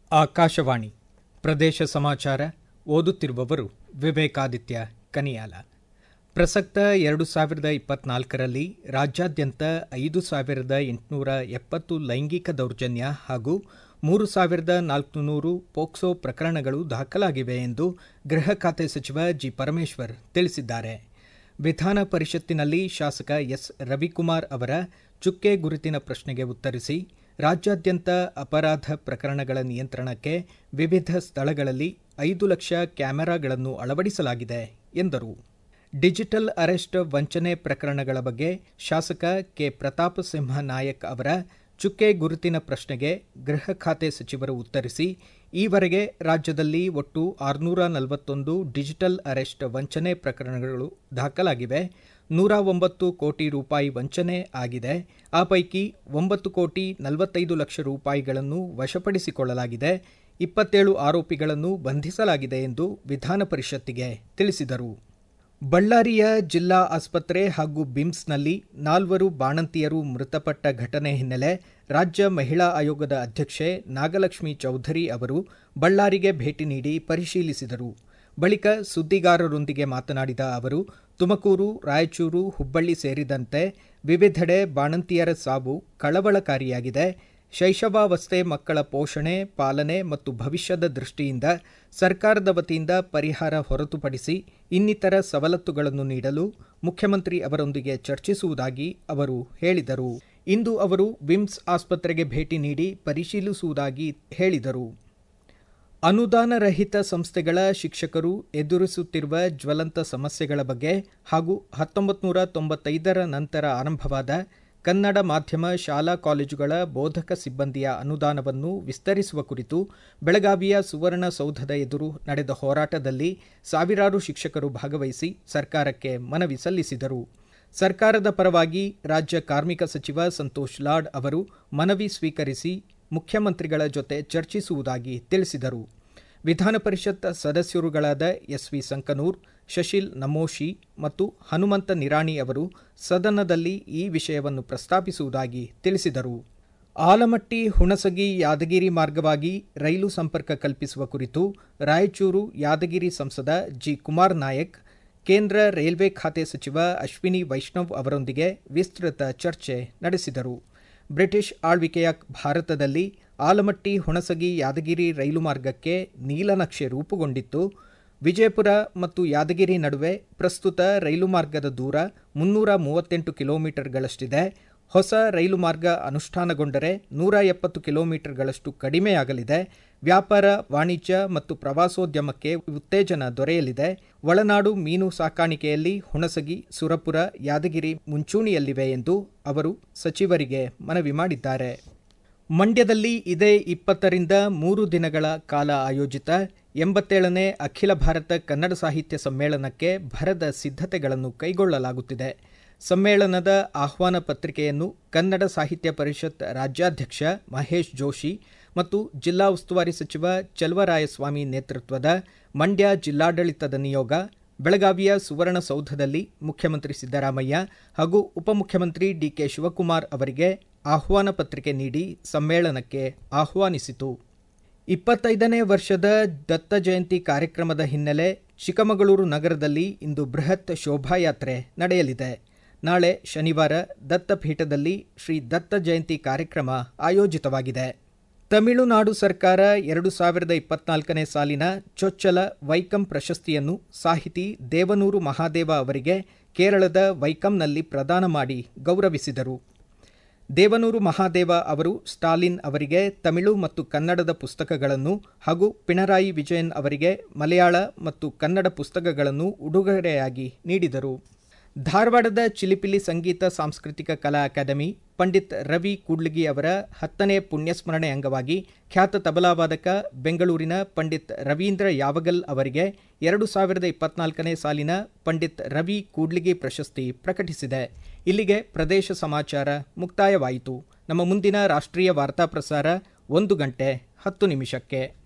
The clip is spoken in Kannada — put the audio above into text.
ಆಕಾಶವಾಣಿ ಪ್ರದೇಶ ಸಮಾಚಾರ ಓದುತ್ತಿರುವವರು ವಿವೇಕಾದಿತ್ಯ ಕನಿಯಾಲ ಪ್ರಸಕ್ತ ಎರಡು ಸಾವಿರದ ಇಪ್ಪತ್ನಾಲ್ಕರಲ್ಲಿ ರಾಜ್ಯಾದ್ಯಂತ ಐದು ಸಾವಿರದ ಎಂಟುನೂರ ಎಪ್ಪತ್ತು ಲೈಂಗಿಕ ದೌರ್ಜನ್ಯ ಹಾಗೂ ಮೂರು ಸಾವಿರದ ನಾಲ್ಕುನೂರು ಪೋಕ್ಸೋ ಪ್ರಕರಣಗಳು ದಾಖಲಾಗಿವೆ ಎಂದು ಗೃಹ ಖಾತೆ ಸಚಿವ ಜಿ ಪರಮೇಶ್ವರ್ ತಿಳಿಸಿದ್ದಾರೆ ವಿಧಾನ ಪರಿಷತ್ತಿನಲ್ಲಿ ಶಾಸಕ ಎಸ್ ರವಿಕುಮಾರ್ ಅವರ ಚುಕ್ಕೆ ಗುರುತಿನ ಪ್ರಶ್ನೆಗೆ ಉತ್ತರಿಸಿ ರಾಜ್ಯಾದ್ಯಂತ ಅಪರಾಧ ಪ್ರಕರಣಗಳ ನಿಯಂತ್ರಣಕ್ಕೆ ವಿವಿಧ ಸ್ಥಳಗಳಲ್ಲಿ ಐದು ಲಕ್ಷ ಕ್ಯಾಮೆರಾಗಳನ್ನು ಅಳವಡಿಸಲಾಗಿದೆ ಎಂದರು ಡಿಜಿಟಲ್ ಅರೆಸ್ಟ್ ವಂಚನೆ ಪ್ರಕರಣಗಳ ಬಗ್ಗೆ ಶಾಸಕ ಕೆ ಪ್ರತಾಪ ಸಿಂಹ ನಾಯಕ್ ಅವರ ಚುಕ್ಕೆ ಗುರುತಿನ ಪ್ರಶ್ನೆಗೆ ಗೃಹ ಖಾತೆ ಸಚಿವರು ಉತ್ತರಿಸಿ ಈವರೆಗೆ ರಾಜ್ಯದಲ್ಲಿ ಒಟ್ಟು ಆರುನೂರ ನಲವತ್ತೊಂದು ಡಿಜಿಟಲ್ ಅರೆಸ್ಟ್ ವಂಚನೆ ಪ್ರಕರಣಗಳು ದಾಖಲಾಗಿವೆ ನೂರ ಒಂಬತ್ತು ಕೋಟಿ ರೂಪಾಯಿ ವಂಚನೆ ಆಗಿದೆ ಆ ಪೈಕಿ ಒಂಬತ್ತು ಕೋಟಿ ನಲವತ್ತೈದು ಲಕ್ಷ ರೂಪಾಯಿಗಳನ್ನು ವಶಪಡಿಸಿಕೊಳ್ಳಲಾಗಿದೆ ಇಪ್ಪತ್ತೇಳು ಆರೋಪಿಗಳನ್ನು ಬಂಧಿಸಲಾಗಿದೆ ಎಂದು ವಿಧಾನ ಪರಿಷತ್ತಿಗೆ ತಿಳಿಸಿದರು ಬಳ್ಳಾರಿಯ ಜಿಲ್ಲಾ ಆಸ್ಪತ್ರೆ ಹಾಗೂ ಬಿಮ್ಸ್ನಲ್ಲಿ ನಾಲ್ವರು ಬಾಣಂತಿಯರು ಮೃತಪಟ್ಟ ಘಟನೆ ಹಿನ್ನೆಲೆ ರಾಜ್ಯ ಮಹಿಳಾ ಆಯೋಗದ ಅಧ್ಯಕ್ಷೆ ನಾಗಲಕ್ಷ್ಮಿ ಚೌಧರಿ ಅವರು ಬಳ್ಳಾರಿಗೆ ಭೇಟಿ ನೀಡಿ ಪರಿಶೀಲಿಸಿದರು ಬಳಿಕ ಸುದ್ದಿಗಾರರೊಂದಿಗೆ ಮಾತನಾಡಿದ ಅವರು ತುಮಕೂರು ರಾಯಚೂರು ಹುಬ್ಬಳ್ಳಿ ಸೇರಿದಂತೆ ವಿವಿಧೆಡೆ ಬಾಣಂತಿಯರ ಸಾವು ಕಳವಳಕಾರಿಯಾಗಿದೆ ಶೈಶವಾವಸ್ಥೆ ಮಕ್ಕಳ ಪೋಷಣೆ ಪಾಲನೆ ಮತ್ತು ಭವಿಷ್ಯದ ದೃಷ್ಟಿಯಿಂದ ಸರ್ಕಾರದ ವತಿಯಿಂದ ಪರಿಹಾರ ಹೊರತುಪಡಿಸಿ ಇನ್ನಿತರ ಸವಲತ್ತುಗಳನ್ನು ನೀಡಲು ಮುಖ್ಯಮಂತ್ರಿ ಅವರೊಂದಿಗೆ ಚರ್ಚಿಸುವುದಾಗಿ ಅವರು ಹೇಳಿದರು ಇಂದು ಅವರು ವಿಮ್ಸ್ ಆಸ್ಪತ್ರೆಗೆ ಭೇಟಿ ನೀಡಿ ಪರಿಶೀಲಿಸುವುದಾಗಿ ಹೇಳಿದರು ಅನುದಾನ ರಹಿತ ಸಂಸ್ಥೆಗಳ ಶಿಕ್ಷಕರು ಎದುರಿಸುತ್ತಿರುವ ಜ್ವಲಂತ ಸಮಸ್ಯೆಗಳ ಬಗ್ಗೆ ಹಾಗೂ ಹತ್ತೊಂಬತ್ತು ನೂರ ತೊಂಬತ್ತೈದರ ನಂತರ ಆರಂಭವಾದ ಕನ್ನಡ ಮಾಧ್ಯಮ ಶಾಲಾ ಕಾಲೇಜುಗಳ ಬೋಧಕ ಸಿಬ್ಬಂದಿಯ ಅನುದಾನವನ್ನು ವಿಸ್ತರಿಸುವ ಕುರಿತು ಬೆಳಗಾವಿಯ ಸುವರ್ಣಸೌಧದ ಎದುರು ನಡೆದ ಹೋರಾಟದಲ್ಲಿ ಸಾವಿರಾರು ಶಿಕ್ಷಕರು ಭಾಗವಹಿಸಿ ಸರ್ಕಾರಕ್ಕೆ ಮನವಿ ಸಲ್ಲಿಸಿದರು ಸರ್ಕಾರದ ಪರವಾಗಿ ರಾಜ್ಯ ಕಾರ್ಮಿಕ ಸಚಿವ ಸಂತೋಷ್ ಲಾಡ್ ಅವರು ಮನವಿ ಸ್ವೀಕರಿಸಿ ಮುಖ್ಯಮಂತ್ರಿಗಳ ಜೊತೆ ಚರ್ಚಿಸುವುದಾಗಿ ತಿಳಿಸಿದರು ವಿಧಾನ ಪರಿಷತ್ ಸದಸ್ಯರುಗಳಾದ ಎಸ್ವಿ ಸಂಕನೂರ್ ಶಶಿಲ್ ನಮೋಶಿ ಮತ್ತು ಹನುಮಂತ ನಿರಾಣಿ ಅವರು ಸದನದಲ್ಲಿ ಈ ವಿಷಯವನ್ನು ಪ್ರಸ್ತಾಪಿಸುವುದಾಗಿ ತಿಳಿಸಿದರು ಆಲಮಟ್ಟಿ ಹುಣಸಗಿ ಯಾದಗಿರಿ ಮಾರ್ಗವಾಗಿ ರೈಲು ಸಂಪರ್ಕ ಕಲ್ಪಿಸುವ ಕುರಿತು ರಾಯಚೂರು ಯಾದಗಿರಿ ಸಂಸದ ಜಿ ಕುಮಾರ್ ನಾಯಕ್ ಕೇಂದ್ರ ರೈಲ್ವೆ ಖಾತೆ ಸಚಿವ ಅಶ್ವಿನಿ ವೈಷ್ಣವ್ ಅವರೊಂದಿಗೆ ವಿಸ್ತೃತ ಚರ್ಚೆ ನಡೆಸಿದರು ಬ್ರಿಟಿಷ್ ಆಳ್ವಿಕೆಯ ಭಾರತದಲ್ಲಿ ಆಲಮಟ್ಟಿ ಹುಣಸಗಿ ಯಾದಗಿರಿ ರೈಲು ಮಾರ್ಗಕ್ಕೆ ನೀಲನಕ್ಷೆ ರೂಪುಗೊಂಡಿತ್ತು ವಿಜಯಪುರ ಮತ್ತು ಯಾದಗಿರಿ ನಡುವೆ ಪ್ರಸ್ತುತ ರೈಲು ಮಾರ್ಗದ ದೂರ ಮುನ್ನೂರ ಮೂವತ್ತೆಂಟು ಕಿಲೋಮೀಟರ್ಗಳಷ್ಟಿದೆ ಹೊಸ ರೈಲು ಮಾರ್ಗ ಅನುಷ್ಠಾನಗೊಂಡರೆ ನೂರ ಎಪ್ಪತ್ತು ಕಿಲೋಮೀಟರ್ಗಳಷ್ಟು ಕಡಿಮೆಯಾಗಲಿದೆ ವ್ಯಾಪಾರ ವಾಣಿಜ್ಯ ಮತ್ತು ಪ್ರವಾಸೋದ್ಯಮಕ್ಕೆ ಉತ್ತೇಜನ ದೊರೆಯಲಿದೆ ಒಳನಾಡು ಮೀನು ಸಾಕಾಣಿಕೆಯಲ್ಲಿ ಹುಣಸಗಿ ಸುರಪುರ ಯಾದಗಿರಿ ಮುಂಚೂಣಿಯಲ್ಲಿವೆ ಎಂದು ಅವರು ಸಚಿವರಿಗೆ ಮನವಿ ಮಾಡಿದ್ದಾರೆ ಮಂಡ್ಯದಲ್ಲಿ ಇದೇ ಇಪ್ಪತ್ತರಿಂದ ಮೂರು ದಿನಗಳ ಕಾಲ ಆಯೋಜಿತ ಎಂಬತ್ತೇಳನೇ ಅಖಿಲ ಭಾರತ ಕನ್ನಡ ಸಾಹಿತ್ಯ ಸಮ್ಮೇಳನಕ್ಕೆ ಭರದ ಸಿದ್ಧತೆಗಳನ್ನು ಕೈಗೊಳ್ಳಲಾಗುತ್ತಿದೆ ಸಮ್ಮೇಳನದ ಆಹ್ವಾನ ಪತ್ರಿಕೆಯನ್ನು ಕನ್ನಡ ಸಾಹಿತ್ಯ ಪರಿಷತ್ ರಾಜ್ಯಾಧ್ಯಕ್ಷ ಮಹೇಶ್ ಜೋಶಿ ಮತ್ತು ಜಿಲ್ಲಾ ಉಸ್ತುವಾರಿ ಸಚಿವ ಚಲವರಾಯಸ್ವಾಮಿ ನೇತೃತ್ವದ ಮಂಡ್ಯ ಜಿಲ್ಲಾಡಳಿತದ ನಿಯೋಗ ಬೆಳಗಾವಿಯ ಸುವರ್ಣಸೌಧದಲ್ಲಿ ಮುಖ್ಯಮಂತ್ರಿ ಸಿದ್ದರಾಮಯ್ಯ ಹಾಗೂ ಉಪಮುಖ್ಯಮಂತ್ರಿ ಡಿಕೆ ಶಿವಕುಮಾರ್ ಅವರಿಗೆ ಆಹ್ವಾನ ಪತ್ರಿಕೆ ನೀಡಿ ಸಮ್ಮೇಳನಕ್ಕೆ ಆಹ್ವಾನಿಸಿತು ಇಪ್ಪತ್ತೈದನೇ ವರ್ಷದ ದತ್ತ ಜಯಂತಿ ಕಾರ್ಯಕ್ರಮದ ಹಿನ್ನೆಲೆ ಚಿಕ್ಕಮಗಳೂರು ನಗರದಲ್ಲಿ ಇಂದು ಬೃಹತ್ ಶೋಭಾಯಾತ್ರೆ ನಡೆಯಲಿದೆ ನಾಳೆ ಶನಿವಾರ ದತ್ತಪೀಠದಲ್ಲಿ ಶ್ರೀ ದತ್ತ ಜಯಂತಿ ಕಾರ್ಯಕ್ರಮ ಆಯೋಜಿತವಾಗಿದೆ ತಮಿಳುನಾಡು ಸರ್ಕಾರ ಎರಡು ಸಾವಿರದ ಇಪ್ಪತ್ನಾಲ್ಕನೇ ಸಾಲಿನ ಚೊಚ್ಚಲ ವೈಕಂ ಪ್ರಶಸ್ತಿಯನ್ನು ಸಾಹಿತಿ ದೇವನೂರು ಮಹಾದೇವ ಅವರಿಗೆ ಕೇರಳದ ವೈಕಂನಲ್ಲಿ ಪ್ರದಾನ ಮಾಡಿ ಗೌರವಿಸಿದರು ದೇವನೂರು ಮಹಾದೇವ ಅವರು ಸ್ಟಾಲಿನ್ ಅವರಿಗೆ ತಮಿಳು ಮತ್ತು ಕನ್ನಡದ ಪುಸ್ತಕಗಳನ್ನು ಹಾಗೂ ಪಿಣರಾಯಿ ವಿಜಯನ್ ಅವರಿಗೆ ಮಲಯಾಳ ಮತ್ತು ಕನ್ನಡ ಪುಸ್ತಕಗಳನ್ನು ಉಡುಗೊರೆಯಾಗಿ ನೀಡಿದರು ಧಾರವಾಡದ ಚಿಲಿಪಿಲಿ ಸಂಗೀತ ಸಾಂಸ್ಕೃತಿಕ ಕಲಾ ಅಕಾಡೆಮಿ ಪಂಡಿತ್ ರವಿ ಕೂಡ್ಲಿಗಿ ಅವರ ಹತ್ತನೇ ಪುಣ್ಯಸ್ಮರಣೆ ಅಂಗವಾಗಿ ಖ್ಯಾತ ತಬಲಾವಾದಕ ಬೆಂಗಳೂರಿನ ಪಂಡಿತ್ ರವೀಂದ್ರ ಯಾವಗಲ್ ಅವರಿಗೆ ಎರಡು ಸಾವಿರದ ಇಪ್ಪತ್ನಾಲ್ಕನೇ ಸಾಲಿನ ಪಂಡಿತ್ ರವಿ ಕೂಡ್ಲಿಗಿ ಪ್ರಶಸ್ತಿ ಪ್ರಕಟಿಸಿದೆ ಇಲ್ಲಿಗೆ ಪ್ರದೇಶ ಸಮಾಚಾರ ಮುಕ್ತಾಯವಾಯಿತು ನಮ್ಮ ಮುಂದಿನ ರಾಷ್ಟ್ರೀಯ ವಾರ್ತಾ ಪ್ರಸಾರ ಒಂದು ಗಂಟೆ ಹತ್ತು ನಿಮಿಷಕ್ಕೆ